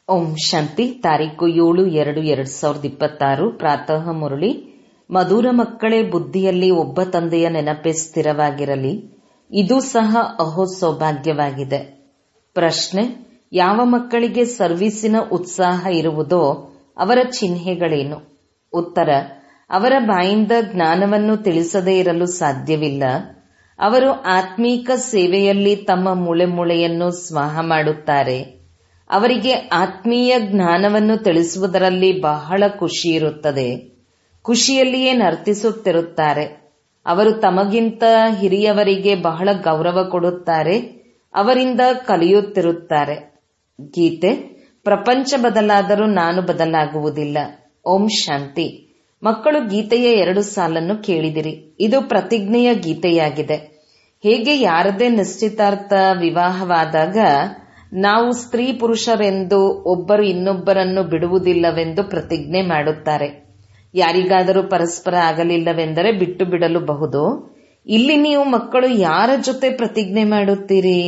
ಓಂ ಶಾಂತಿ ತಾರೀಕು ಏಳು ಎರಡು ಎರಡ್ ಸಾವಿರದ ಇಪ್ಪತ್ತಾರು ಪ್ರಾತಃ ಮುರಳಿ ಮಧುರ ಮಕ್ಕಳೇ ಬುದ್ಧಿಯಲ್ಲಿ ಒಬ್ಬ ತಂದೆಯ ನೆನಪೇ ಸ್ಥಿರವಾಗಿರಲಿ ಇದು ಸಹ ಅಹೋ ಸೌಭಾಗ್ಯವಾಗಿದೆ ಪ್ರಶ್ನೆ ಯಾವ ಮಕ್ಕಳಿಗೆ ಸರ್ವೀಸಿನ ಉತ್ಸಾಹ ಇರುವುದೋ ಅವರ ಚಿಹ್ನೆಗಳೇನು ಉತ್ತರ ಅವರ ಬಾಯಿಂದ ಜ್ಞಾನವನ್ನು ತಿಳಿಸದೇ ಇರಲು ಸಾಧ್ಯವಿಲ್ಲ ಅವರು ಆತ್ಮೀಕ ಸೇವೆಯಲ್ಲಿ ತಮ್ಮ ಮೂಳೆ ಮೂಳೆಯನ್ನು ಸ್ವಾಹ ಮಾಡುತ್ತಾರೆ ಅವರಿಗೆ ಆತ್ಮೀಯ ಜ್ಞಾನವನ್ನು ತಿಳಿಸುವುದರಲ್ಲಿ ಬಹಳ ಖುಷಿ ಇರುತ್ತದೆ ಖುಷಿಯಲ್ಲಿಯೇ ನರ್ತಿಸುತ್ತಿರುತ್ತಾರೆ ಅವರು ತಮಗಿಂತ ಹಿರಿಯವರಿಗೆ ಬಹಳ ಗೌರವ ಕೊಡುತ್ತಾರೆ ಅವರಿಂದ ಕಲಿಯುತ್ತಿರುತ್ತಾರೆ ಗೀತೆ ಪ್ರಪಂಚ ಬದಲಾದರೂ ನಾನು ಬದಲಾಗುವುದಿಲ್ಲ ಓಂ ಶಾಂತಿ ಮಕ್ಕಳು ಗೀತೆಯ ಎರಡು ಸಾಲನ್ನು ಕೇಳಿದಿರಿ ಇದು ಪ್ರತಿಜ್ಞೆಯ ಗೀತೆಯಾಗಿದೆ ಹೇಗೆ ಯಾರದೇ ನಿಶ್ಚಿತಾರ್ಥ ವಿವಾಹವಾದಾಗ ನಾವು ಸ್ತ್ರೀ ಪುರುಷರೆಂದು ಒಬ್ಬರು ಇನ್ನೊಬ್ಬರನ್ನು ಬಿಡುವುದಿಲ್ಲವೆಂದು ಪ್ರತಿಜ್ಞೆ ಮಾಡುತ್ತಾರೆ ಯಾರಿಗಾದರೂ ಪರಸ್ಪರ ಆಗಲಿಲ್ಲವೆಂದರೆ ಬಿಟ್ಟು ಬಿಡಲು ಬಹುದು ಇಲ್ಲಿ ನೀವು ಮಕ್ಕಳು ಯಾರ ಜೊತೆ ಪ್ರತಿಜ್ಞೆ ಮಾಡುತ್ತೀರಿ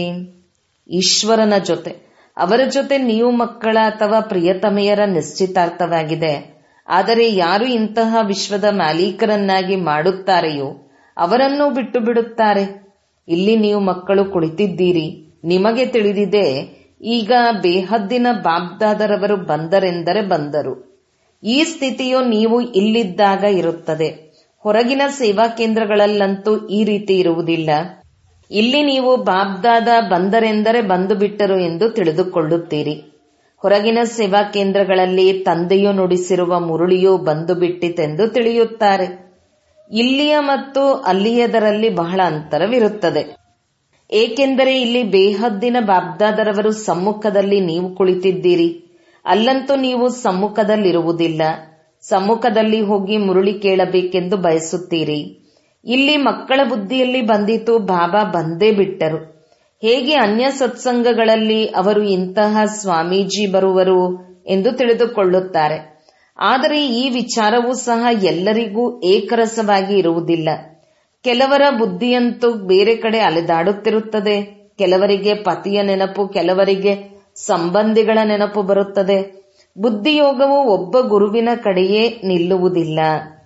ಈಶ್ವರನ ಜೊತೆ ಅವರ ಜೊತೆ ನೀವು ಮಕ್ಕಳ ಅಥವಾ ಪ್ರಿಯತಮೆಯರ ನಿಶ್ಚಿತಾರ್ಥವಾಗಿದೆ ಆದರೆ ಯಾರು ಇಂತಹ ವಿಶ್ವದ ಮಾಲೀಕರನ್ನಾಗಿ ಮಾಡುತ್ತಾರೆಯೋ ಅವರನ್ನು ಬಿಟ್ಟು ಬಿಡುತ್ತಾರೆ ಇಲ್ಲಿ ನೀವು ಮಕ್ಕಳು ಕುಳಿತಿದ್ದೀರಿ ನಿಮಗೆ ತಿಳಿದಿದೆ ಈಗ ಬೇಹದ್ದಿನ ಬಾಬ್ದಾದರವರು ಬಂದರೆಂದರೆ ಬಂದರು ಈ ಸ್ಥಿತಿಯು ನೀವು ಇಲ್ಲಿದ್ದಾಗ ಇರುತ್ತದೆ ಹೊರಗಿನ ಸೇವಾ ಕೇಂದ್ರಗಳಲ್ಲಂತೂ ಈ ರೀತಿ ಇರುವುದಿಲ್ಲ ಇಲ್ಲಿ ನೀವು ಬಾಬ್ದಾದ ಬಂದರೆಂದರೆ ಬಂದು ಬಿಟ್ಟರು ಎಂದು ತಿಳಿದುಕೊಳ್ಳುತ್ತೀರಿ ಹೊರಗಿನ ಸೇವಾ ಕೇಂದ್ರಗಳಲ್ಲಿ ತಂದೆಯು ನುಡಿಸಿರುವ ಮುರುಳಿಯು ಬಂದು ಬಿಟ್ಟಿತೆಂದು ತಿಳಿಯುತ್ತಾರೆ ಇಲ್ಲಿಯ ಮತ್ತು ಅಲ್ಲಿಯದರಲ್ಲಿ ಬಹಳ ಅಂತರವಿರುತ್ತದೆ ಏಕೆಂದರೆ ಇಲ್ಲಿ ಬೇಹದ್ದಿನ ಬಾಬ್ದಾದರವರು ಸಮ್ಮುಖದಲ್ಲಿ ನೀವು ಕುಳಿತಿದ್ದೀರಿ ಅಲ್ಲಂತೂ ನೀವು ಸಮ್ಮುಖದಲ್ಲಿರುವುದಿಲ್ಲ ಸಮ್ಮುಖದಲ್ಲಿ ಹೋಗಿ ಮುರುಳಿ ಕೇಳಬೇಕೆಂದು ಬಯಸುತ್ತೀರಿ ಇಲ್ಲಿ ಮಕ್ಕಳ ಬುದ್ಧಿಯಲ್ಲಿ ಬಂದಿತು ಬಾಬಾ ಬಂದೇ ಬಿಟ್ಟರು ಹೇಗೆ ಅನ್ಯ ಸತ್ಸಂಗಗಳಲ್ಲಿ ಅವರು ಇಂತಹ ಸ್ವಾಮೀಜಿ ಬರುವರು ಎಂದು ತಿಳಿದುಕೊಳ್ಳುತ್ತಾರೆ ಆದರೆ ಈ ವಿಚಾರವೂ ಸಹ ಎಲ್ಲರಿಗೂ ಏಕರಸವಾಗಿ ಇರುವುದಿಲ್ಲ ಕೆಲವರ ಬುದ್ಧಿಯಂತೂ ಬೇರೆ ಕಡೆ ಅಲೆದಾಡುತ್ತಿರುತ್ತದೆ ಕೆಲವರಿಗೆ ಪತಿಯ ನೆನಪು ಕೆಲವರಿಗೆ ಸಂಬಂಧಿಗಳ ನೆನಪು ಬರುತ್ತದೆ ಬುದ್ಧಿಯೋಗವು ಒಬ್ಬ ಗುರುವಿನ ಕಡೆಯೇ ನಿಲ್ಲುವುದಿಲ್ಲ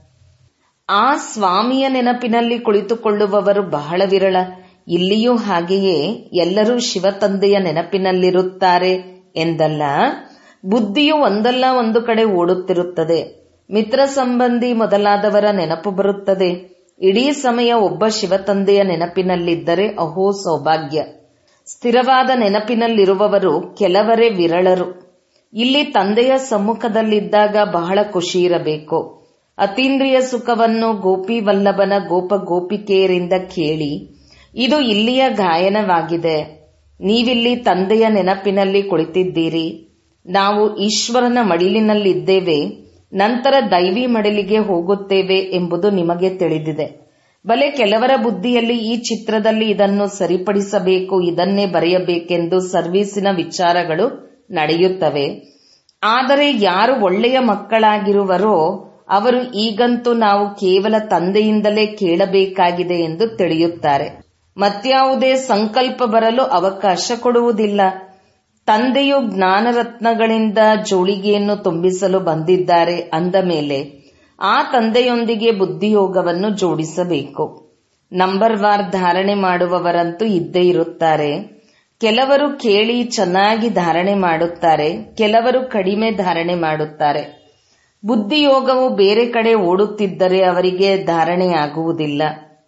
ಆ ಸ್ವಾಮಿಯ ನೆನಪಿನಲ್ಲಿ ಕುಳಿತುಕೊಳ್ಳುವವರು ಬಹಳ ವಿರಳ ಇಲ್ಲಿಯೂ ಹಾಗೆಯೇ ಎಲ್ಲರೂ ಶಿವತಂದೆಯ ನೆನಪಿನಲ್ಲಿರುತ್ತಾರೆ ಎಂದಲ್ಲ ಬುದ್ಧಿಯು ಒಂದಲ್ಲ ಒಂದು ಕಡೆ ಓಡುತ್ತಿರುತ್ತದೆ ಮಿತ್ರ ಸಂಬಂಧಿ ಮೊದಲಾದವರ ನೆನಪು ಬರುತ್ತದೆ ಇಡೀ ಸಮಯ ಒಬ್ಬ ಶಿವತಂದೆಯ ನೆನಪಿನಲ್ಲಿದ್ದರೆ ಅಹೋ ಸೌಭಾಗ್ಯ ಸ್ಥಿರವಾದ ನೆನಪಿನಲ್ಲಿರುವವರು ಕೆಲವರೇ ವಿರಳರು ಇಲ್ಲಿ ತಂದೆಯ ಸಮ್ಮುಖದಲ್ಲಿದ್ದಾಗ ಬಹಳ ಖುಷಿ ಇರಬೇಕು ಅತೀಂದ್ರಿಯ ಸುಖವನ್ನು ಗೋಪಿ ವಲ್ಲಭನ ಗೋಪ ಗೋಪಿಕೆಯರಿಂದ ಕೇಳಿ ಇದು ಇಲ್ಲಿಯ ಗಾಯನವಾಗಿದೆ ನೀವಿಲ್ಲಿ ತಂದೆಯ ನೆನಪಿನಲ್ಲಿ ಕುಳಿತಿದ್ದೀರಿ ನಾವು ಈಶ್ವರನ ಮಡಿಲಿನಲ್ಲಿದ್ದೇವೆ ನಂತರ ದೈವಿ ಮಡಿಲಿಗೆ ಹೋಗುತ್ತೇವೆ ಎಂಬುದು ನಿಮಗೆ ತಿಳಿದಿದೆ ಬಲೆ ಕೆಲವರ ಬುದ್ಧಿಯಲ್ಲಿ ಈ ಚಿತ್ರದಲ್ಲಿ ಇದನ್ನು ಸರಿಪಡಿಸಬೇಕು ಇದನ್ನೇ ಬರೆಯಬೇಕೆಂದು ಸರ್ವೀಸಿನ ವಿಚಾರಗಳು ನಡೆಯುತ್ತವೆ ಆದರೆ ಯಾರು ಒಳ್ಳೆಯ ಮಕ್ಕಳಾಗಿರುವರೋ ಅವರು ಈಗಂತೂ ನಾವು ಕೇವಲ ತಂದೆಯಿಂದಲೇ ಕೇಳಬೇಕಾಗಿದೆ ಎಂದು ತಿಳಿಯುತ್ತಾರೆ ಮತ್ಯಾವುದೇ ಸಂಕಲ್ಪ ಬರಲು ಅವಕಾಶ ಕೊಡುವುದಿಲ್ಲ ತಂದೆಯು ಜ್ಞಾನರತ್ನಗಳಿಂದ ಜೋಳಿಗೆಯನ್ನು ತುಂಬಿಸಲು ಬಂದಿದ್ದಾರೆ ಅಂದ ಮೇಲೆ ಆ ತಂದೆಯೊಂದಿಗೆ ಬುದ್ಧಿಯೋಗವನ್ನು ಜೋಡಿಸಬೇಕು ನಂಬರ್ ವಾರ್ ಧಾರಣೆ ಮಾಡುವವರಂತೂ ಇದ್ದೇ ಇರುತ್ತಾರೆ ಕೆಲವರು ಕೇಳಿ ಚೆನ್ನಾಗಿ ಧಾರಣೆ ಮಾಡುತ್ತಾರೆ ಕೆಲವರು ಕಡಿಮೆ ಧಾರಣೆ ಮಾಡುತ್ತಾರೆ ಬುದ್ಧಿಯೋಗವು ಬೇರೆ ಕಡೆ ಓಡುತ್ತಿದ್ದರೆ ಅವರಿಗೆ ಧಾರಣೆಯಾಗುವುದಿಲ್ಲ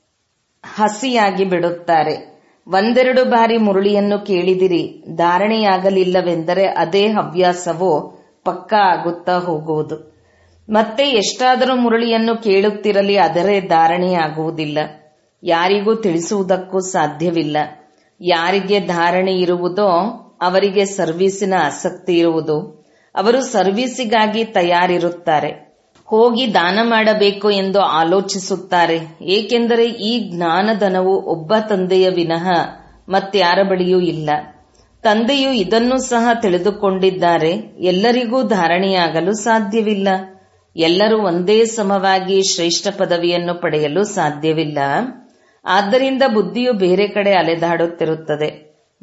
ಹಸಿಯಾಗಿ ಬಿಡುತ್ತಾರೆ ಒಂದೆರಡು ಬಾರಿ ಮುರುಳಿಯನ್ನು ಕೇಳಿದಿರಿ ಧಾರಣೆಯಾಗಲಿಲ್ಲವೆಂದರೆ ಅದೇ ಹವ್ಯಾಸವೋ ಪಕ್ಕಾ ಆಗುತ್ತಾ ಹೋಗುವುದು ಮತ್ತೆ ಎಷ್ಟಾದರೂ ಮುರುಳಿಯನ್ನು ಕೇಳುತ್ತಿರಲಿ ಅದರೇ ಧಾರಣೆಯಾಗುವುದಿಲ್ಲ ಯಾರಿಗೂ ತಿಳಿಸುವುದಕ್ಕೂ ಸಾಧ್ಯವಿಲ್ಲ ಯಾರಿಗೆ ಧಾರಣೆ ಇರುವುದೋ ಅವರಿಗೆ ಸರ್ವೀಸಿನ ಆಸಕ್ತಿ ಇರುವುದು ಅವರು ಸರ್ವೀಸಿಗಾಗಿ ತಯಾರಿರುತ್ತಾರೆ ಹೋಗಿ ದಾನ ಮಾಡಬೇಕು ಎಂದು ಆಲೋಚಿಸುತ್ತಾರೆ ಏಕೆಂದರೆ ಈ ಜ್ಞಾನಧನವು ಒಬ್ಬ ತಂದೆಯ ವಿನಃ ಮತ್ಯಾರ ಬಳಿಯೂ ಇಲ್ಲ ತಂದೆಯು ಇದನ್ನು ಸಹ ತಿಳಿದುಕೊಂಡಿದ್ದಾರೆ ಎಲ್ಲರಿಗೂ ಧಾರಣೆಯಾಗಲು ಸಾಧ್ಯವಿಲ್ಲ ಎಲ್ಲರೂ ಒಂದೇ ಸಮವಾಗಿ ಶ್ರೇಷ್ಠ ಪದವಿಯನ್ನು ಪಡೆಯಲು ಸಾಧ್ಯವಿಲ್ಲ ಆದ್ದರಿಂದ ಬುದ್ಧಿಯು ಬೇರೆ ಕಡೆ ಅಲೆದಾಡುತ್ತಿರುತ್ತದೆ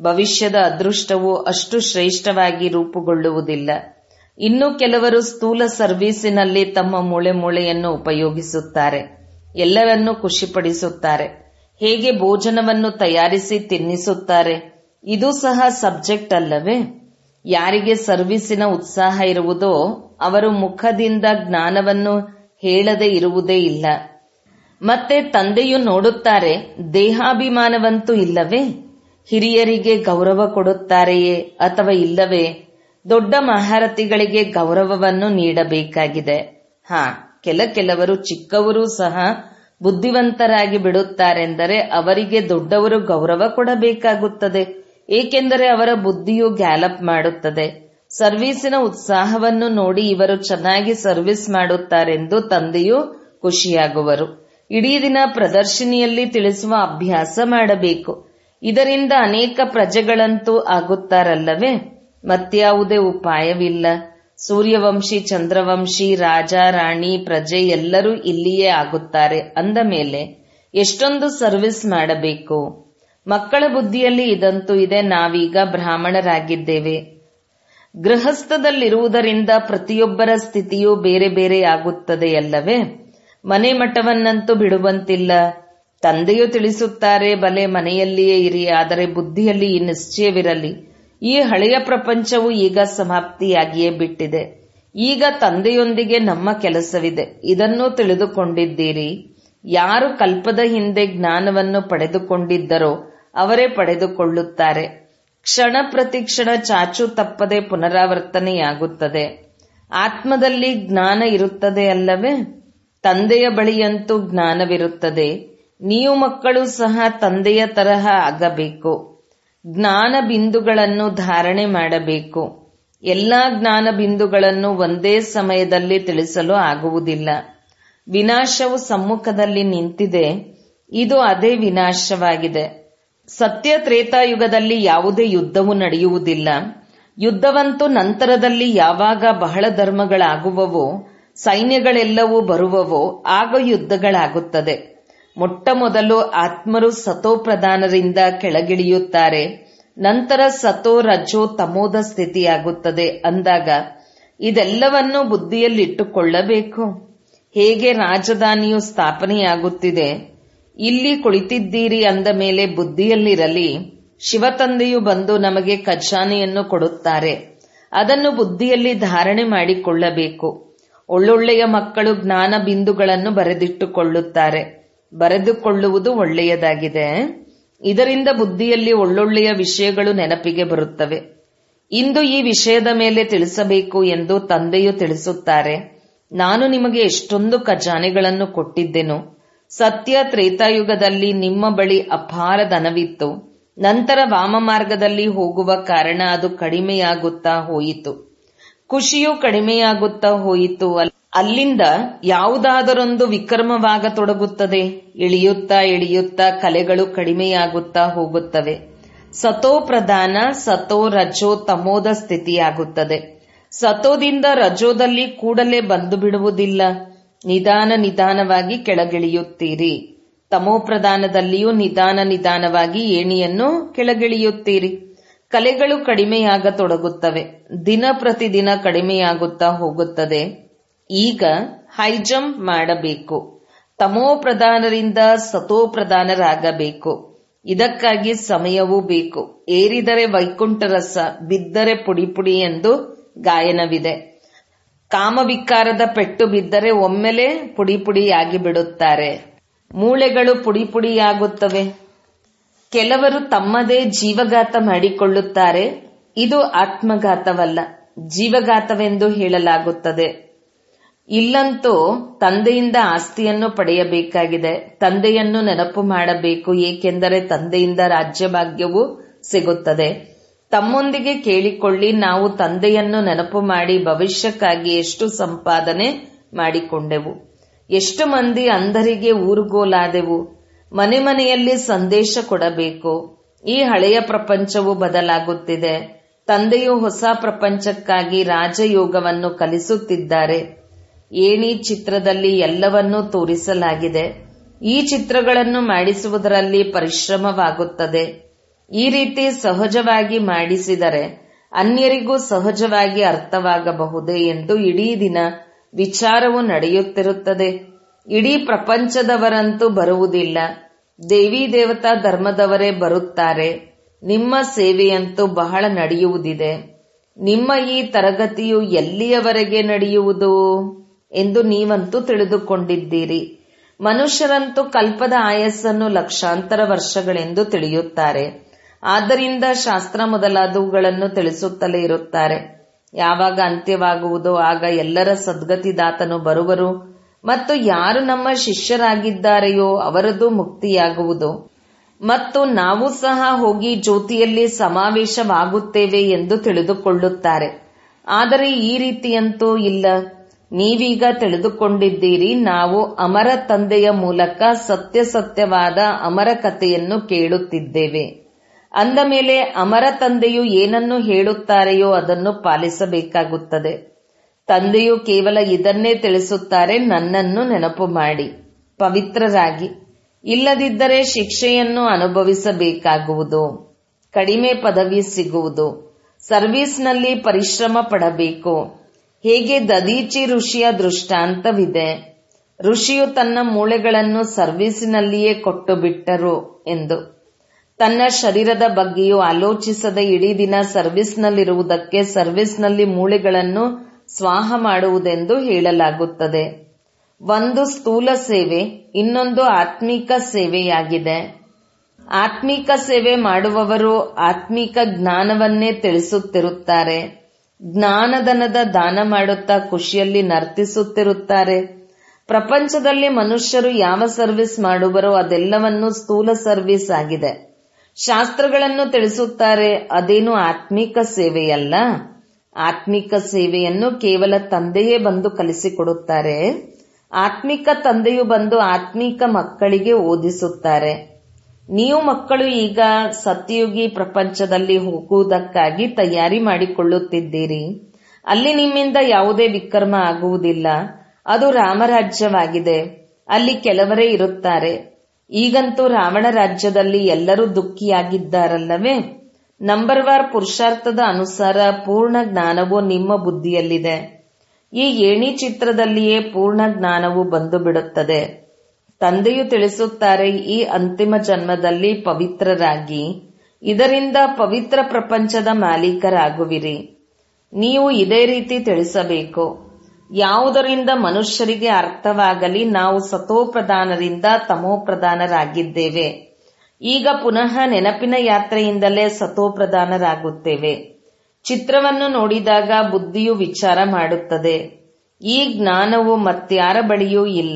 ಭವಿಷ್ಯದ ಅದೃಷ್ಟವು ಅಷ್ಟು ಶ್ರೇಷ್ಠವಾಗಿ ರೂಪುಗೊಳ್ಳುವುದಿಲ್ಲ ಇನ್ನು ಕೆಲವರು ಸ್ಥೂಲ ಸರ್ವೀಸಿನಲ್ಲಿ ತಮ್ಮ ಮೂಳೆ ಮೂಳೆಯನ್ನು ಉಪಯೋಗಿಸುತ್ತಾರೆ ಎಲ್ಲರನ್ನೂ ಖುಷಿಪಡಿಸುತ್ತಾರೆ ಹೇಗೆ ಭೋಜನವನ್ನು ತಯಾರಿಸಿ ತಿನ್ನಿಸುತ್ತಾರೆ ಇದು ಸಹ ಸಬ್ಜೆಕ್ಟ್ ಅಲ್ಲವೇ ಯಾರಿಗೆ ಸರ್ವೀಸಿನ ಉತ್ಸಾಹ ಇರುವುದೋ ಅವರು ಮುಖದಿಂದ ಜ್ಞಾನವನ್ನು ಹೇಳದೆ ಇರುವುದೇ ಇಲ್ಲ ಮತ್ತೆ ತಂದೆಯು ನೋಡುತ್ತಾರೆ ದೇಹಾಭಿಮಾನವಂತೂ ಇಲ್ಲವೇ ಹಿರಿಯರಿಗೆ ಗೌರವ ಕೊಡುತ್ತಾರೆಯೇ ಅಥವಾ ಇಲ್ಲವೇ ದೊಡ್ಡ ಮಹಾರಥಿಗಳಿಗೆ ಗೌರವವನ್ನು ನೀಡಬೇಕಾಗಿದೆ ಹಾ ಕೆಲ ಕೆಲವರು ಚಿಕ್ಕವರು ಸಹ ಬುದ್ಧಿವಂತರಾಗಿ ಬಿಡುತ್ತಾರೆಂದರೆ ಅವರಿಗೆ ದೊಡ್ಡವರು ಗೌರವ ಕೊಡಬೇಕಾಗುತ್ತದೆ ಏಕೆಂದರೆ ಅವರ ಬುದ್ಧಿಯು ಗ್ಯಾಲಪ್ ಮಾಡುತ್ತದೆ ಸರ್ವೀಸಿನ ಉತ್ಸಾಹವನ್ನು ನೋಡಿ ಇವರು ಚೆನ್ನಾಗಿ ಸರ್ವಿಸ್ ಮಾಡುತ್ತಾರೆಂದು ತಂದೆಯು ಖುಷಿಯಾಗುವರು ಇಡೀ ದಿನ ಪ್ರದರ್ಶಿನಿಯಲ್ಲಿ ತಿಳಿಸುವ ಅಭ್ಯಾಸ ಮಾಡಬೇಕು ಇದರಿಂದ ಅನೇಕ ಪ್ರಜೆಗಳಂತೂ ಆಗುತ್ತಾರಲ್ಲವೇ ಮತ್ಯಾವುದೇ ಉಪಾಯವಿಲ್ಲ ಸೂರ್ಯವಂಶಿ ಚಂದ್ರವಂಶಿ ರಾಜ ರಾಣಿ ಪ್ರಜೆ ಎಲ್ಲರೂ ಇಲ್ಲಿಯೇ ಆಗುತ್ತಾರೆ ಅಂದ ಮೇಲೆ ಎಷ್ಟೊಂದು ಸರ್ವಿಸ್ ಮಾಡಬೇಕು ಮಕ್ಕಳ ಬುದ್ಧಿಯಲ್ಲಿ ಇದಂತೂ ಇದೆ ನಾವೀಗ ಬ್ರಾಹ್ಮಣರಾಗಿದ್ದೇವೆ ಗೃಹಸ್ಥದಲ್ಲಿರುವುದರಿಂದ ಪ್ರತಿಯೊಬ್ಬರ ಸ್ಥಿತಿಯೂ ಬೇರೆ ಬೇರೆ ಆಗುತ್ತದೆಯಲ್ಲವೇ ಮನೆ ಮಠವನ್ನಂತೂ ಬಿಡುವಂತಿಲ್ಲ ತಂದೆಯು ತಿಳಿಸುತ್ತಾರೆ ಬಲೆ ಮನೆಯಲ್ಲಿಯೇ ಇರಿ ಆದರೆ ಬುದ್ಧಿಯಲ್ಲಿ ಈ ನಿಶ್ಚಯವಿರಲಿ ಈ ಹಳೆಯ ಪ್ರಪಂಚವು ಈಗ ಸಮಾಪ್ತಿಯಾಗಿಯೇ ಬಿಟ್ಟಿದೆ ಈಗ ತಂದೆಯೊಂದಿಗೆ ನಮ್ಮ ಕೆಲಸವಿದೆ ಇದನ್ನು ತಿಳಿದುಕೊಂಡಿದ್ದೀರಿ ಯಾರು ಕಲ್ಪದ ಹಿಂದೆ ಜ್ಞಾನವನ್ನು ಪಡೆದುಕೊಂಡಿದ್ದರೋ ಅವರೇ ಪಡೆದುಕೊಳ್ಳುತ್ತಾರೆ ಕ್ಷಣ ಪ್ರತಿಕ್ಷಣ ಚಾಚು ತಪ್ಪದೆ ಪುನರಾವರ್ತನೆಯಾಗುತ್ತದೆ ಆತ್ಮದಲ್ಲಿ ಜ್ಞಾನ ಇರುತ್ತದೆ ಅಲ್ಲವೇ ತಂದೆಯ ಬಳಿಯಂತೂ ಜ್ಞಾನವಿರುತ್ತದೆ ನೀವು ಮಕ್ಕಳು ಸಹ ತಂದೆಯ ತರಹ ಆಗಬೇಕು ಜ್ಞಾನ ಬಿಂದುಗಳನ್ನು ಧಾರಣೆ ಮಾಡಬೇಕು ಎಲ್ಲಾ ಜ್ಞಾನ ಬಿಂದುಗಳನ್ನು ಒಂದೇ ಸಮಯದಲ್ಲಿ ತಿಳಿಸಲು ಆಗುವುದಿಲ್ಲ ವಿನಾಶವು ಸಮ್ಮುಖದಲ್ಲಿ ನಿಂತಿದೆ ಇದು ಅದೇ ವಿನಾಶವಾಗಿದೆ ಸತ್ಯ ತ್ರೇತಾಯುಗದಲ್ಲಿ ಯಾವುದೇ ಯುದ್ಧವು ನಡೆಯುವುದಿಲ್ಲ ಯುದ್ಧವಂತೂ ನಂತರದಲ್ಲಿ ಯಾವಾಗ ಬಹಳ ಧರ್ಮಗಳಾಗುವವೋ ಸೈನ್ಯಗಳೆಲ್ಲವೂ ಬರುವವೋ ಆಗ ಯುದ್ಧಗಳಾಗುತ್ತದೆ ಮೊಟ್ಟ ಮೊದಲು ಆತ್ಮರು ಸತೋ ಪ್ರಧಾನರಿಂದ ಕೆಳಗಿಳಿಯುತ್ತಾರೆ ನಂತರ ಸತೋ ರಜೋ ತಮೋದ ಸ್ಥಿತಿಯಾಗುತ್ತದೆ ಅಂದಾಗ ಇದೆಲ್ಲವನ್ನು ಬುದ್ಧಿಯಲ್ಲಿಟ್ಟುಕೊಳ್ಳಬೇಕು ಹೇಗೆ ರಾಜಧಾನಿಯು ಸ್ಥಾಪನೆಯಾಗುತ್ತಿದೆ ಇಲ್ಲಿ ಕುಳಿತಿದ್ದೀರಿ ಅಂದ ಮೇಲೆ ಬುದ್ಧಿಯಲ್ಲಿರಲಿ ಶಿವತಂದೆಯು ಬಂದು ನಮಗೆ ಖಜಾನೆಯನ್ನು ಕೊಡುತ್ತಾರೆ ಅದನ್ನು ಬುದ್ಧಿಯಲ್ಲಿ ಧಾರಣೆ ಮಾಡಿಕೊಳ್ಳಬೇಕು ಒಳ್ಳೊಳ್ಳೆಯ ಮಕ್ಕಳು ಜ್ಞಾನ ಬಿಂದುಗಳನ್ನು ಬರೆದಿಟ್ಟುಕೊಳ್ಳುತ್ತಾರೆ ಬರೆದುಕೊಳ್ಳುವುದು ಒಳ್ಳೆಯದಾಗಿದೆ ಇದರಿಂದ ಬುದ್ಧಿಯಲ್ಲಿ ಒಳ್ಳೊಳ್ಳೆಯ ವಿಷಯಗಳು ನೆನಪಿಗೆ ಬರುತ್ತವೆ ಇಂದು ಈ ವಿಷಯದ ಮೇಲೆ ತಿಳಿಸಬೇಕು ಎಂದು ತಂದೆಯು ತಿಳಿಸುತ್ತಾರೆ ನಾನು ನಿಮಗೆ ಎಷ್ಟೊಂದು ಖಜಾನೆಗಳನ್ನು ಕೊಟ್ಟಿದ್ದೆನು ಸತ್ಯ ತ್ರೇತಾಯುಗದಲ್ಲಿ ನಿಮ್ಮ ಬಳಿ ಅಪಾರ ಧನವಿತ್ತು ನಂತರ ವಾಮ ಮಾರ್ಗದಲ್ಲಿ ಹೋಗುವ ಕಾರಣ ಅದು ಕಡಿಮೆಯಾಗುತ್ತಾ ಹೋಯಿತು ಖುಷಿಯು ಕಡಿಮೆಯಾಗುತ್ತಾ ಹೋಯಿತು ಅಲ್ಲಿಂದ ಯಾವುದಾದರೊಂದು ವಿಕ್ರಮವಾಗತೊಡಗುತ್ತದೆ ಇಳಿಯುತ್ತಾ ಇಳಿಯುತ್ತಾ ಕಲೆಗಳು ಕಡಿಮೆಯಾಗುತ್ತಾ ಹೋಗುತ್ತವೆ ಸತೋ ಪ್ರಧಾನ ಸತೋ ರಜೋ ತಮೋದ ಸ್ಥಿತಿಯಾಗುತ್ತದೆ ಸತೋದಿಂದ ರಜೋದಲ್ಲಿ ಕೂಡಲೇ ಬಂದು ಬಿಡುವುದಿಲ್ಲ ನಿಧಾನ ನಿಧಾನವಾಗಿ ಕೆಳಗಿಳಿಯುತ್ತೀರಿ ತಮೋ ಪ್ರಧಾನದಲ್ಲಿಯೂ ನಿಧಾನ ನಿಧಾನವಾಗಿ ಏಣಿಯನ್ನು ಕೆಳಗಿಳಿಯುತ್ತೀರಿ ಕಲೆಗಳು ಕಡಿಮೆಯಾಗತೊಡಗುತ್ತವೆ ದಿನ ಪ್ರತಿದಿನ ಕಡಿಮೆಯಾಗುತ್ತಾ ಹೋಗುತ್ತದೆ ಈಗ ಹೈ ಜಂಪ್ ಮಾಡಬೇಕು ತಮೋ ಪ್ರಧಾನರಿಂದ ಸತೋ ಪ್ರಧಾನರಾಗಬೇಕು ಇದಕ್ಕಾಗಿ ಸಮಯವೂ ಬೇಕು ಏರಿದರೆ ವೈಕುಂಠ ರಸ ಬಿದ್ದರೆ ಪುಡಿ ಪುಡಿ ಎಂದು ಗಾಯನವಿದೆ ಕಾಮವಿಕಾರದ ಪೆಟ್ಟು ಬಿದ್ದರೆ ಒಮ್ಮೆಲೆ ಪುಡಿ ಪುಡಿಯಾಗಿ ಬಿಡುತ್ತಾರೆ ಮೂಳೆಗಳು ಪುಡಿ ಪುಡಿಯಾಗುತ್ತವೆ ಕೆಲವರು ತಮ್ಮದೇ ಜೀವಘಾತ ಮಾಡಿಕೊಳ್ಳುತ್ತಾರೆ ಇದು ಆತ್ಮಘಾತವಲ್ಲ ಜೀವಘಾತವೆಂದು ಹೇಳಲಾಗುತ್ತದೆ ಇಲ್ಲಂತೂ ತಂದೆಯಿಂದ ಆಸ್ತಿಯನ್ನು ಪಡೆಯಬೇಕಾಗಿದೆ ತಂದೆಯನ್ನು ನೆನಪು ಮಾಡಬೇಕು ಏಕೆಂದರೆ ತಂದೆಯಿಂದ ರಾಜ್ಯಭಾಗ್ಯವು ಸಿಗುತ್ತದೆ ತಮ್ಮೊಂದಿಗೆ ಕೇಳಿಕೊಳ್ಳಿ ನಾವು ತಂದೆಯನ್ನು ನೆನಪು ಮಾಡಿ ಭವಿಷ್ಯಕ್ಕಾಗಿ ಎಷ್ಟು ಸಂಪಾದನೆ ಮಾಡಿಕೊಂಡೆವು ಎಷ್ಟು ಮಂದಿ ಅಂಧರಿಗೆ ಊರುಗೋಲಾದೆವು ಮನೆ ಮನೆಯಲ್ಲಿ ಸಂದೇಶ ಕೊಡಬೇಕು ಈ ಹಳೆಯ ಪ್ರಪಂಚವು ಬದಲಾಗುತ್ತಿದೆ ತಂದೆಯು ಹೊಸ ಪ್ರಪಂಚಕ್ಕಾಗಿ ರಾಜಯೋಗವನ್ನು ಕಲಿಸುತ್ತಿದ್ದಾರೆ ಏಣಿ ಚಿತ್ರದಲ್ಲಿ ಎಲ್ಲವನ್ನೂ ತೋರಿಸಲಾಗಿದೆ ಈ ಚಿತ್ರಗಳನ್ನು ಮಾಡಿಸುವುದರಲ್ಲಿ ಪರಿಶ್ರಮವಾಗುತ್ತದೆ ಈ ರೀತಿ ಸಹಜವಾಗಿ ಮಾಡಿಸಿದರೆ ಅನ್ಯರಿಗೂ ಸಹಜವಾಗಿ ಅರ್ಥವಾಗಬಹುದೇ ಎಂದು ಇಡೀ ದಿನ ವಿಚಾರವು ನಡೆಯುತ್ತಿರುತ್ತದೆ ಇಡೀ ಪ್ರಪಂಚದವರಂತೂ ಬರುವುದಿಲ್ಲ ದೇವಿ ದೇವತಾ ಧರ್ಮದವರೇ ಬರುತ್ತಾರೆ ನಿಮ್ಮ ಸೇವೆಯಂತೂ ಬಹಳ ನಡೆಯುವುದಿದೆ ನಿಮ್ಮ ಈ ತರಗತಿಯು ಎಲ್ಲಿಯವರೆಗೆ ನಡೆಯುವುದು ಎಂದು ನೀವಂತೂ ತಿಳಿದುಕೊಂಡಿದ್ದೀರಿ ಮನುಷ್ಯರಂತೂ ಕಲ್ಪದ ಆಯಸ್ಸನ್ನು ಲಕ್ಷಾಂತರ ವರ್ಷಗಳೆಂದು ತಿಳಿಯುತ್ತಾರೆ ಆದ್ದರಿಂದ ಶಾಸ್ತ್ರ ಮೊದಲಾದವುಗಳನ್ನು ತಿಳಿಸುತ್ತಲೇ ಇರುತ್ತಾರೆ ಯಾವಾಗ ಅಂತ್ಯವಾಗುವುದೋ ಆಗ ಎಲ್ಲರ ಸದ್ಗತಿದಾತನು ಬರುವರು ಮತ್ತು ಯಾರು ನಮ್ಮ ಶಿಷ್ಯರಾಗಿದ್ದಾರೆಯೋ ಅವರದು ಮುಕ್ತಿಯಾಗುವುದು ಮತ್ತು ನಾವು ಸಹ ಹೋಗಿ ಜ್ಯೋತಿಯಲ್ಲಿ ಸಮಾವೇಶವಾಗುತ್ತೇವೆ ಎಂದು ತಿಳಿದುಕೊಳ್ಳುತ್ತಾರೆ ಆದರೆ ಈ ರೀತಿಯಂತೂ ಇಲ್ಲ ನೀವೀಗ ತಿಳಿದುಕೊಂಡಿದ್ದೀರಿ ನಾವು ಅಮರ ತಂದೆಯ ಮೂಲಕ ಸತ್ಯ ಸತ್ಯವಾದ ಅಮರ ಕಥೆಯನ್ನು ಕೇಳುತ್ತಿದ್ದೇವೆ ಅಂದ ಮೇಲೆ ಅಮರ ತಂದೆಯು ಏನನ್ನು ಹೇಳುತ್ತಾರೆಯೋ ಅದನ್ನು ಪಾಲಿಸಬೇಕಾಗುತ್ತದೆ ತಂದೆಯು ಕೇವಲ ಇದನ್ನೇ ತಿಳಿಸುತ್ತಾರೆ ನನ್ನನ್ನು ನೆನಪು ಮಾಡಿ ಪವಿತ್ರರಾಗಿ ಇಲ್ಲದಿದ್ದರೆ ಶಿಕ್ಷೆಯನ್ನು ಅನುಭವಿಸಬೇಕಾಗುವುದು ಕಡಿಮೆ ಪದವಿ ಸಿಗುವುದು ಸರ್ವಿಸ್ನಲ್ಲಿ ಪರಿಶ್ರಮ ಪಡಬೇಕು ಹೇಗೆ ದದೀಚಿ ಋಷಿಯ ದೃಷ್ಟಾಂತವಿದೆ ಋಷಿಯು ತನ್ನ ಮೂಳೆಗಳನ್ನು ಸರ್ವಿಸಿನಲ್ಲಿಯೇ ಕೊಟ್ಟು ಬಿಟ್ಟರು ಎಂದು ತನ್ನ ಶರೀರದ ಬಗ್ಗೆಯೂ ಆಲೋಚಿಸದೆ ಇಡೀ ದಿನ ಸರ್ವಿಸ್ನಲ್ಲಿರುವುದಕ್ಕೆ ಸರ್ವಿಸ್ನಲ್ಲಿ ಮೂಳೆಗಳನ್ನು ಸ್ವಾಹ ಮಾಡುವುದೆಂದು ಹೇಳಲಾಗುತ್ತದೆ ಒಂದು ಸ್ಥೂಲ ಸೇವೆ ಇನ್ನೊಂದು ಆತ್ಮಿಕ ಸೇವೆಯಾಗಿದೆ ಆತ್ಮಿಕ ಸೇವೆ ಮಾಡುವವರು ಆತ್ಮಿಕ ಜ್ಞಾನವನ್ನೇ ತಿಳಿಸುತ್ತಿರುತ್ತಾರೆ ಜ್ಞಾನದನದ ದಾನ ಮಾಡುತ್ತಾ ಖುಷಿಯಲ್ಲಿ ನರ್ತಿಸುತ್ತಿರುತ್ತಾರೆ ಪ್ರಪಂಚದಲ್ಲಿ ಮನುಷ್ಯರು ಯಾವ ಸರ್ವಿಸ್ ಮಾಡುವರೋ ಅದೆಲ್ಲವನ್ನೂ ಸ್ಥೂಲ ಸರ್ವಿಸ್ ಆಗಿದೆ ಶಾಸ್ತ್ರಗಳನ್ನು ತಿಳಿಸುತ್ತಾರೆ ಅದೇನು ಆತ್ಮಿಕ ಸೇವೆಯಲ್ಲ ಆತ್ಮಿಕ ಸೇವೆಯನ್ನು ಕೇವಲ ತಂದೆಯೇ ಬಂದು ಕಲಿಸಿಕೊಡುತ್ತಾರೆ ಆತ್ಮಿಕ ತಂದೆಯು ಬಂದು ಆತ್ಮಿಕ ಮಕ್ಕಳಿಗೆ ಓದಿಸುತ್ತಾರೆ ನೀವು ಮಕ್ಕಳು ಈಗ ಸತ್ಯಯುಗಿ ಪ್ರಪಂಚದಲ್ಲಿ ಹೋಗುವುದಕ್ಕಾಗಿ ತಯಾರಿ ಮಾಡಿಕೊಳ್ಳುತ್ತಿದ್ದೀರಿ ಅಲ್ಲಿ ನಿಮ್ಮಿಂದ ಯಾವುದೇ ವಿಕರ್ಮ ಆಗುವುದಿಲ್ಲ ಅದು ರಾಮರಾಜ್ಯವಾಗಿದೆ ಅಲ್ಲಿ ಕೆಲವರೇ ಇರುತ್ತಾರೆ ಈಗಂತೂ ರಾವಣ ರಾಜ್ಯದಲ್ಲಿ ಎಲ್ಲರೂ ದುಃಖಿಯಾಗಿದ್ದಾರಲ್ಲವೇ ನಂಬರ್ ವಾರ್ ಪುರುಷಾರ್ಥದ ಅನುಸಾರ ಪೂರ್ಣ ಜ್ಞಾನವು ನಿಮ್ಮ ಬುದ್ಧಿಯಲ್ಲಿದೆ ಈ ಏಣಿ ಚಿತ್ರದಲ್ಲಿಯೇ ಪೂರ್ಣ ಜ್ಞಾನವು ಬಂದು ಬಿಡುತ್ತದೆ ತಂದೆಯು ತಿಳಿಸುತ್ತಾರೆ ಈ ಅಂತಿಮ ಜನ್ಮದಲ್ಲಿ ಪವಿತ್ರರಾಗಿ ಇದರಿಂದ ಪವಿತ್ರ ಪ್ರಪಂಚದ ಮಾಲೀಕರಾಗುವಿರಿ ನೀವು ಇದೇ ರೀತಿ ತಿಳಿಸಬೇಕು ಯಾವುದರಿಂದ ಮನುಷ್ಯರಿಗೆ ಅರ್ಥವಾಗಲಿ ನಾವು ಸತೋಪ್ರಧಾನರಿಂದ ತಮೋಪ್ರಧಾನರಾಗಿದ್ದೇವೆ ಈಗ ಪುನಃ ನೆನಪಿನ ಯಾತ್ರೆಯಿಂದಲೇ ಸತೋಪ್ರಧಾನರಾಗುತ್ತೇವೆ ಚಿತ್ರವನ್ನು ನೋಡಿದಾಗ ಬುದ್ಧಿಯು ವಿಚಾರ ಮಾಡುತ್ತದೆ ಈ ಜ್ಞಾನವು ಮತ್ಯಾರ ಬಳಿಯೂ ಇಲ್ಲ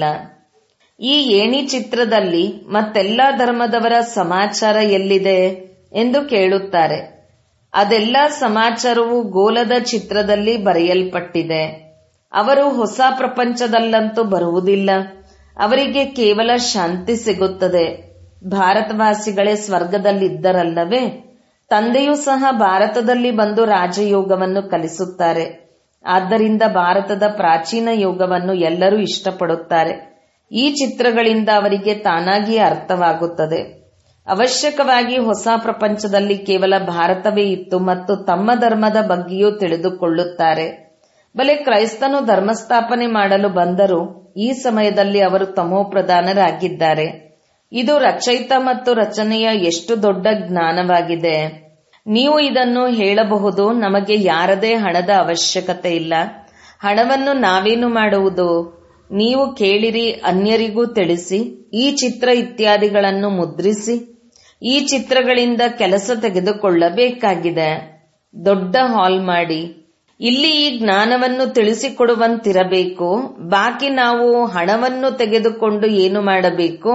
ಈ ಏಣಿ ಚಿತ್ರದಲ್ಲಿ ಮತ್ತೆಲ್ಲ ಧರ್ಮದವರ ಸಮಾಚಾರ ಎಲ್ಲಿದೆ ಎಂದು ಕೇಳುತ್ತಾರೆ ಅದೆಲ್ಲ ಸಮಾಚಾರವು ಗೋಲದ ಚಿತ್ರದಲ್ಲಿ ಬರೆಯಲ್ಪಟ್ಟಿದೆ ಅವರು ಹೊಸ ಪ್ರಪಂಚದಲ್ಲಂತೂ ಬರುವುದಿಲ್ಲ ಅವರಿಗೆ ಕೇವಲ ಶಾಂತಿ ಸಿಗುತ್ತದೆ ಭಾರತವಾಸಿಗಳೇ ಸ್ವರ್ಗದಲ್ಲಿದ್ದರಲ್ಲವೇ ತಂದೆಯೂ ಸಹ ಭಾರತದಲ್ಲಿ ಬಂದು ರಾಜಯೋಗವನ್ನು ಕಲಿಸುತ್ತಾರೆ ಆದ್ದರಿಂದ ಭಾರತದ ಪ್ರಾಚೀನ ಯೋಗವನ್ನು ಎಲ್ಲರೂ ಇಷ್ಟಪಡುತ್ತಾರೆ ಈ ಚಿತ್ರಗಳಿಂದ ಅವರಿಗೆ ತಾನಾಗಿಯೇ ಅರ್ಥವಾಗುತ್ತದೆ ಅವಶ್ಯಕವಾಗಿ ಹೊಸ ಪ್ರಪಂಚದಲ್ಲಿ ಕೇವಲ ಭಾರತವೇ ಇತ್ತು ಮತ್ತು ತಮ್ಮ ಧರ್ಮದ ಬಗ್ಗೆಯೂ ತಿಳಿದುಕೊಳ್ಳುತ್ತಾರೆ ಬಲೆ ಕ್ರೈಸ್ತನು ಧರ್ಮಸ್ಥಾಪನೆ ಮಾಡಲು ಬಂದರು ಈ ಸಮಯದಲ್ಲಿ ಅವರು ತಮೋಪ್ರಧಾನರಾಗಿದ್ದಾರೆ ಇದು ರಚಯಿತ ಮತ್ತು ರಚನೆಯ ಎಷ್ಟು ದೊಡ್ಡ ಜ್ಞಾನವಾಗಿದೆ ನೀವು ಇದನ್ನು ಹೇಳಬಹುದು ನಮಗೆ ಯಾರದೇ ಹಣದ ಅವಶ್ಯಕತೆ ಇಲ್ಲ ಹಣವನ್ನು ನಾವೇನು ಮಾಡುವುದು ನೀವು ಕೇಳಿರಿ ಅನ್ಯರಿಗೂ ತಿಳಿಸಿ ಈ ಚಿತ್ರ ಇತ್ಯಾದಿಗಳನ್ನು ಮುದ್ರಿಸಿ ಈ ಚಿತ್ರಗಳಿಂದ ಕೆಲಸ ತೆಗೆದುಕೊಳ್ಳಬೇಕಾಗಿದೆ ದೊಡ್ಡ ಹಾಲ್ ಮಾಡಿ ಇಲ್ಲಿ ಈ ಜ್ಞಾನವನ್ನು ತಿಳಿಸಿಕೊಡುವಂತಿರಬೇಕು ಬಾಕಿ ನಾವು ಹಣವನ್ನು ತೆಗೆದುಕೊಂಡು ಏನು ಮಾಡಬೇಕು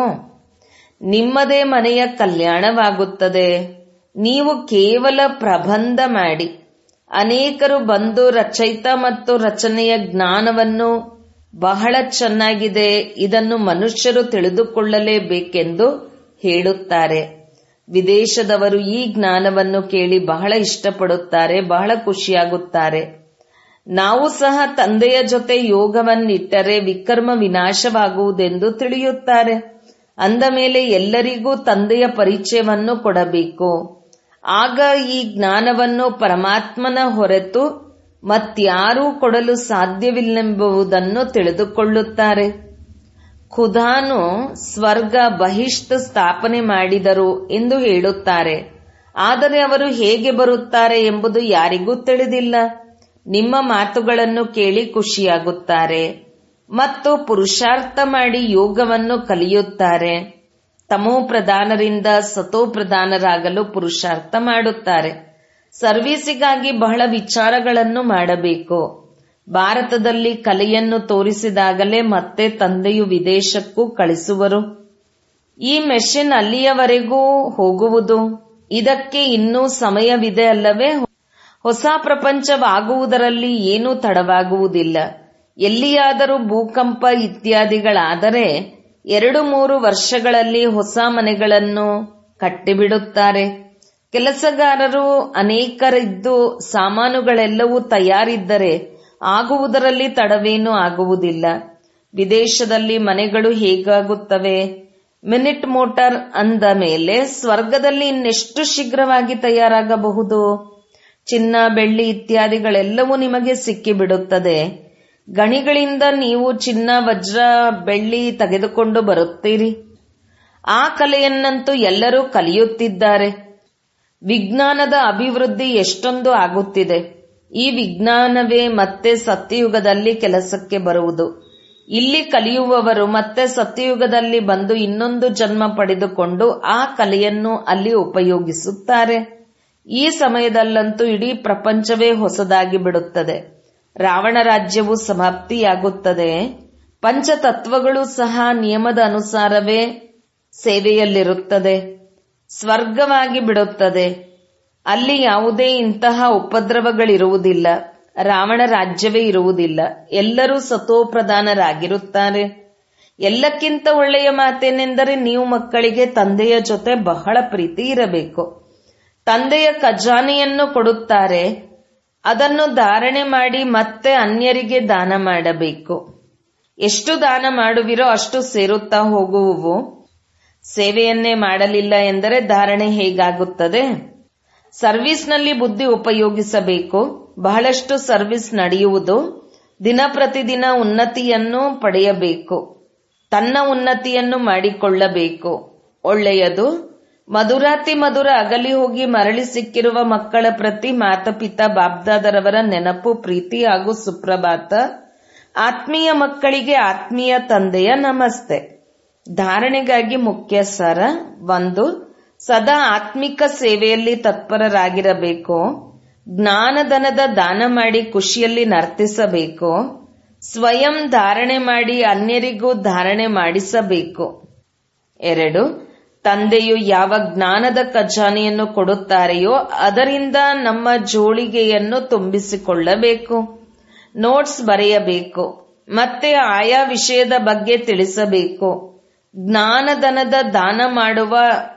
ನಿಮ್ಮದೇ ಮನೆಯ ಕಲ್ಯಾಣವಾಗುತ್ತದೆ ನೀವು ಕೇವಲ ಪ್ರಬಂಧ ಮಾಡಿ ಅನೇಕರು ಬಂದು ರಚಯಿತ ಮತ್ತು ರಚನೆಯ ಜ್ಞಾನವನ್ನು ಬಹಳ ಚೆನ್ನಾಗಿದೆ ಇದನ್ನು ಮನುಷ್ಯರು ತಿಳಿದುಕೊಳ್ಳಲೇಬೇಕೆಂದು ಹೇಳುತ್ತಾರೆ ವಿದೇಶದವರು ಈ ಜ್ಞಾನವನ್ನು ಕೇಳಿ ಬಹಳ ಇಷ್ಟಪಡುತ್ತಾರೆ ಬಹಳ ಖುಷಿಯಾಗುತ್ತಾರೆ ನಾವು ಸಹ ತಂದೆಯ ಜೊತೆ ಯೋಗವನ್ನಿಟ್ಟರೆ ವಿಕರ್ಮ ವಿನಾಶವಾಗುವುದೆಂದು ತಿಳಿಯುತ್ತಾರೆ ಅಂದ ಮೇಲೆ ಎಲ್ಲರಿಗೂ ತಂದೆಯ ಪರಿಚಯವನ್ನು ಕೊಡಬೇಕು ಆಗ ಈ ಜ್ಞಾನವನ್ನು ಪರಮಾತ್ಮನ ಹೊರತು ಮತ್ಯಾರೂ ಕೊಡಲು ಸಾಧ್ಯವಿಲ್ಲೆಂಬುದನ್ನು ತಿಳಿದುಕೊಳ್ಳುತ್ತಾರೆ ಖುದಾನು ಸ್ವರ್ಗ ಬಹಿಷ್ಠ ಸ್ಥಾಪನೆ ಮಾಡಿದರು ಎಂದು ಹೇಳುತ್ತಾರೆ ಆದರೆ ಅವರು ಹೇಗೆ ಬರುತ್ತಾರೆ ಎಂಬುದು ಯಾರಿಗೂ ತಿಳಿದಿಲ್ಲ ನಿಮ್ಮ ಮಾತುಗಳನ್ನು ಕೇಳಿ ಖುಷಿಯಾಗುತ್ತಾರೆ ಮತ್ತು ಪುರುಷಾರ್ಥ ಮಾಡಿ ಯೋಗವನ್ನು ಕಲಿಯುತ್ತಾರೆ ತಮೋ ಪ್ರಧಾನರಿಂದ ಸತೋ ಪ್ರಧಾನರಾಗಲು ಪುರುಷಾರ್ಥ ಮಾಡುತ್ತಾರೆ ಸರ್ವೀಸಿಗಾಗಿ ಬಹಳ ವಿಚಾರಗಳನ್ನು ಮಾಡಬೇಕು ಭಾರತದಲ್ಲಿ ಕಲೆಯನ್ನು ತೋರಿಸಿದಾಗಲೇ ಮತ್ತೆ ತಂದೆಯು ವಿದೇಶಕ್ಕೂ ಕಳಿಸುವರು ಈ ಮೆಷಿನ್ ಅಲ್ಲಿಯವರೆಗೂ ಹೋಗುವುದು ಇದಕ್ಕೆ ಇನ್ನೂ ಸಮಯವಿದೆ ಅಲ್ಲವೇ ಹೊಸ ಪ್ರಪಂಚವಾಗುವುದರಲ್ಲಿ ಏನೂ ತಡವಾಗುವುದಿಲ್ಲ ಎಲ್ಲಿಯಾದರೂ ಭೂಕಂಪ ಇತ್ಯಾದಿಗಳಾದರೆ ಎರಡು ಮೂರು ವರ್ಷಗಳಲ್ಲಿ ಹೊಸ ಮನೆಗಳನ್ನು ಕಟ್ಟಿಬಿಡುತ್ತಾರೆ ಕೆಲಸಗಾರರು ಅನೇಕರಿದ್ದು ಸಾಮಾನುಗಳೆಲ್ಲವೂ ತಯಾರಿದ್ದರೆ ಆಗುವುದರಲ್ಲಿ ತಡವೇನೂ ಆಗುವುದಿಲ್ಲ ವಿದೇಶದಲ್ಲಿ ಮನೆಗಳು ಹೇಗಾಗುತ್ತವೆ ಮಿನಿಟ್ ಮೋಟಾರ್ ಅಂದ ಮೇಲೆ ಸ್ವರ್ಗದಲ್ಲಿ ಇನ್ನೆಷ್ಟು ಶೀಘ್ರವಾಗಿ ತಯಾರಾಗಬಹುದು ಚಿನ್ನ ಬೆಳ್ಳಿ ಇತ್ಯಾದಿಗಳೆಲ್ಲವೂ ನಿಮಗೆ ಸಿಕ್ಕಿಬಿಡುತ್ತದೆ ಗಣಿಗಳಿಂದ ನೀವು ಚಿನ್ನ ವಜ್ರ ಬೆಳ್ಳಿ ತೆಗೆದುಕೊಂಡು ಬರುತ್ತೀರಿ ಆ ಕಲೆಯನ್ನಂತೂ ಎಲ್ಲರೂ ಕಲಿಯುತ್ತಿದ್ದಾರೆ ವಿಜ್ಞಾನದ ಅಭಿವೃದ್ಧಿ ಎಷ್ಟೊಂದು ಆಗುತ್ತಿದೆ ಈ ವಿಜ್ಞಾನವೇ ಮತ್ತೆ ಸತ್ಯಯುಗದಲ್ಲಿ ಕೆಲಸಕ್ಕೆ ಬರುವುದು ಇಲ್ಲಿ ಕಲಿಯುವವರು ಮತ್ತೆ ಸತ್ಯಯುಗದಲ್ಲಿ ಬಂದು ಇನ್ನೊಂದು ಜನ್ಮ ಪಡೆದುಕೊಂಡು ಆ ಕಲೆಯನ್ನು ಅಲ್ಲಿ ಉಪಯೋಗಿಸುತ್ತಾರೆ ಈ ಸಮಯದಲ್ಲಂತೂ ಇಡೀ ಪ್ರಪಂಚವೇ ಹೊಸದಾಗಿ ಬಿಡುತ್ತದೆ ರಾವಣ ರಾಜ್ಯವು ಸಮಾಪ್ತಿಯಾಗುತ್ತದೆ ಪಂಚತತ್ವಗಳು ಸಹ ನಿಯಮದ ಅನುಸಾರವೇ ಸೇವೆಯಲ್ಲಿರುತ್ತದೆ ಸ್ವರ್ಗವಾಗಿ ಬಿಡುತ್ತದೆ ಅಲ್ಲಿ ಯಾವುದೇ ಇಂತಹ ಉಪದ್ರವಗಳಿರುವುದಿಲ್ಲ ರಾವಣ ರಾಜ್ಯವೇ ಇರುವುದಿಲ್ಲ ಎಲ್ಲರೂ ಸತೋಪ್ರಧಾನರಾಗಿರುತ್ತಾರೆ ಎಲ್ಲಕ್ಕಿಂತ ಒಳ್ಳೆಯ ಮಾತೇನೆಂದರೆ ನೀವು ಮಕ್ಕಳಿಗೆ ತಂದೆಯ ಜೊತೆ ಬಹಳ ಪ್ರೀತಿ ಇರಬೇಕು ತಂದೆಯ ಖಜಾನೆಯನ್ನು ಕೊಡುತ್ತಾರೆ ಅದನ್ನು ಧಾರಣೆ ಮಾಡಿ ಮತ್ತೆ ಅನ್ಯರಿಗೆ ದಾನ ಮಾಡಬೇಕು ಎಷ್ಟು ದಾನ ಮಾಡುವಿರೋ ಅಷ್ಟು ಸೇರುತ್ತಾ ಹೋಗುವುವು ಸೇವೆಯನ್ನೇ ಮಾಡಲಿಲ್ಲ ಎಂದರೆ ಧಾರಣೆ ಹೇಗಾಗುತ್ತದೆ ಸರ್ವಿಸ್ನಲ್ಲಿ ಬುದ್ಧಿ ಉಪಯೋಗಿಸಬೇಕು ಬಹಳಷ್ಟು ಸರ್ವಿಸ್ ನಡೆಯುವುದು ದಿನ ಪ್ರತಿದಿನ ಉನ್ನತಿಯನ್ನು ಪಡೆಯಬೇಕು ತನ್ನ ಉನ್ನತಿಯನ್ನು ಮಾಡಿಕೊಳ್ಳಬೇಕು ಒಳ್ಳೆಯದು ಮಧುರಾತಿ ಮಧುರ ಅಗಲಿ ಹೋಗಿ ಮರಳಿ ಸಿಕ್ಕಿರುವ ಮಕ್ಕಳ ಪ್ರತಿ ಮಾತಪಿತ ಬಾಬ್ದಾದರವರ ನೆನಪು ಪ್ರೀತಿ ಹಾಗೂ ಸುಪ್ರಭಾತ ಆತ್ಮೀಯ ಮಕ್ಕಳಿಗೆ ಆತ್ಮೀಯ ತಂದೆಯ ನಮಸ್ತೆ ಧಾರಣೆಗಾಗಿ ಮುಖ್ಯ ಸರ ಒಂದು ಸದಾ ಆತ್ಮಿಕ ಸೇವೆಯಲ್ಲಿ ತತ್ಪರರಾಗಿರಬೇಕು ಜ್ಞಾನಧನದ ದಾನ ಮಾಡಿ ಖುಷಿಯಲ್ಲಿ ನರ್ತಿಸಬೇಕು ಸ್ವಯಂ ಧಾರಣೆ ಮಾಡಿ ಅನ್ಯರಿಗೂ ಧಾರಣೆ ಮಾಡಿಸಬೇಕು ಎರಡು ತಂದೆಯು ಯಾವ ಜ್ಞಾನದ ಖಜಾನೆಯನ್ನು ಕೊಡುತ್ತಾರೆಯೋ ಅದರಿಂದ ನಮ್ಮ ಜೋಳಿಗೆಯನ್ನು ತುಂಬಿಸಿಕೊಳ್ಳಬೇಕು ನೋಟ್ಸ್ ಬರೆಯಬೇಕು ಮತ್ತೆ ಆಯಾ ವಿಷಯದ ಬಗ್ಗೆ ತಿಳಿಸಬೇಕು ಜ್ಞಾನಧನದ ದಾನ ಮಾಡುವ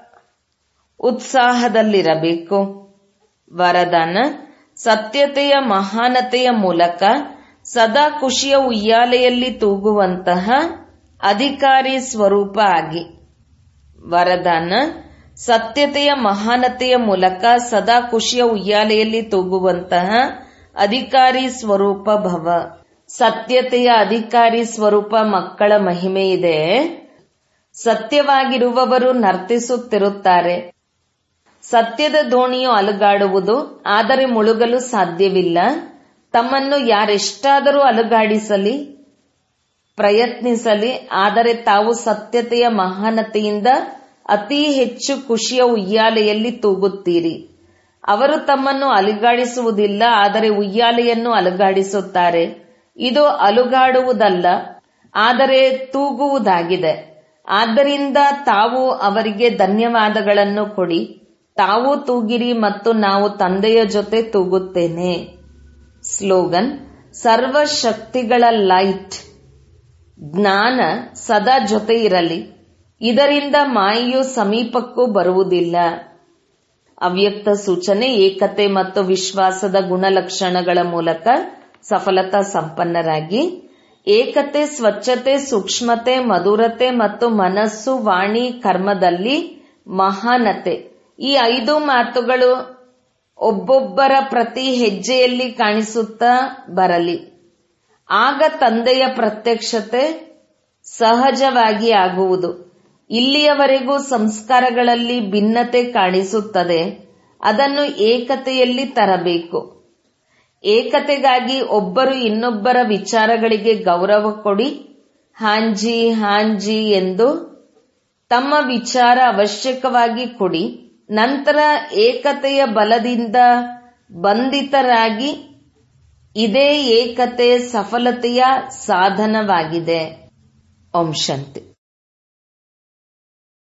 ಉತ್ಸಾಹದಲ್ಲಿರಬೇಕು ವರದಾನ ಸತ್ಯತೆಯ ಮಹಾನತೆಯ ಮೂಲಕ ಸದಾ ಖುಷಿಯ ಉಯ್ಯಾಲೆಯಲ್ಲಿ ತೂಗುವಂತಹ ಅಧಿಕಾರಿ ಸ್ವರೂಪ ಆಗಿ ವರದಾನ ಸತ್ಯತೆಯ ಮಹಾನತೆಯ ಮೂಲಕ ಸದಾ ಖುಷಿಯ ಉಯ್ಯಾಲೆಯಲ್ಲಿ ತೂಗುವಂತಹ ಅಧಿಕಾರಿ ಸ್ವರೂಪ ಭವ ಸತ್ಯತೆಯ ಅಧಿಕಾರಿ ಸ್ವರೂಪ ಮಕ್ಕಳ ಮಹಿಮೆ ಇದೆ ಸತ್ಯವಾಗಿರುವವರು ನರ್ತಿಸುತ್ತಿರುತ್ತಾರೆ ಸತ್ಯದ ದೋಣಿಯು ಅಲುಗಾಡುವುದು ಆದರೆ ಮುಳುಗಲು ಸಾಧ್ಯವಿಲ್ಲ ತಮ್ಮನ್ನು ಯಾರೆಷ್ಟಾದರೂ ಅಲುಗಾಡಿಸಲಿ ಪ್ರಯತ್ನಿಸಲಿ ಆದರೆ ತಾವು ಸತ್ಯತೆಯ ಮಹಾನತೆಯಿಂದ ಅತಿ ಹೆಚ್ಚು ಖುಷಿಯ ಉಯ್ಯಾಲೆಯಲ್ಲಿ ತೂಗುತ್ತೀರಿ ಅವರು ತಮ್ಮನ್ನು ಅಲುಗಾಡಿಸುವುದಿಲ್ಲ ಆದರೆ ಉಯ್ಯಾಲೆಯನ್ನು ಅಲುಗಾಡಿಸುತ್ತಾರೆ ಇದು ಅಲುಗಾಡುವುದಲ್ಲ ಆದರೆ ತೂಗುವುದಾಗಿದೆ ಆದ್ದರಿಂದ ತಾವು ಅವರಿಗೆ ಧನ್ಯವಾದಗಳನ್ನು ಕೊಡಿ ತಾವು ತೂಗಿರಿ ಮತ್ತು ನಾವು ತಂದೆಯ ಜೊತೆ ತೂಗುತ್ತೇನೆ ಸ್ಲೋಗನ್ ಸರ್ವಶಕ್ತಿಗಳ ಲೈಟ್ ಜ್ಞಾನ ಸದಾ ಜೊತೆ ಇರಲಿ ಇದರಿಂದ ಮಾಯೆಯು ಸಮೀಪಕ್ಕೂ ಬರುವುದಿಲ್ಲ ಅವ್ಯಕ್ತ ಸೂಚನೆ ಏಕತೆ ಮತ್ತು ವಿಶ್ವಾಸದ ಗುಣಲಕ್ಷಣಗಳ ಮೂಲಕ ಸಫಲತಾ ಸಂಪನ್ನರಾಗಿ ಏಕತೆ ಸ್ವಚ್ಛತೆ ಸೂಕ್ಷ್ಮತೆ ಮಧುರತೆ ಮತ್ತು ಮನಸ್ಸು ವಾಣಿ ಕರ್ಮದಲ್ಲಿ ಮಹಾನತೆ ಈ ಐದು ಮಾತುಗಳು ಒಬ್ಬೊಬ್ಬರ ಪ್ರತಿ ಹೆಜ್ಜೆಯಲ್ಲಿ ಕಾಣಿಸುತ್ತಾ ಬರಲಿ ಆಗ ತಂದೆಯ ಪ್ರತ್ಯಕ್ಷತೆ ಸಹಜವಾಗಿ ಆಗುವುದು ಇಲ್ಲಿಯವರೆಗೂ ಸಂಸ್ಕಾರಗಳಲ್ಲಿ ಭಿನ್ನತೆ ಕಾಣಿಸುತ್ತದೆ ಅದನ್ನು ಏಕತೆಯಲ್ಲಿ ತರಬೇಕು ಏಕತೆಗಾಗಿ ಒಬ್ಬರು ಇನ್ನೊಬ್ಬರ ವಿಚಾರಗಳಿಗೆ ಗೌರವ ಕೊಡಿ ಹಾಂಜಿ ಹಾಂಜಿ ಎಂದು ತಮ್ಮ ವಿಚಾರ ಅವಶ್ಯಕವಾಗಿ ಕೊಡಿ ನಂತರ ಏಕತೆಯ ಬಲದಿಂದ ಬಂಧಿತರಾಗಿ ಇದೇ ಏಕತೆ ಸಫಲತೆಯ ಸಾಧನವಾಗಿದೆ ಓಂ ಶಾಂತಿ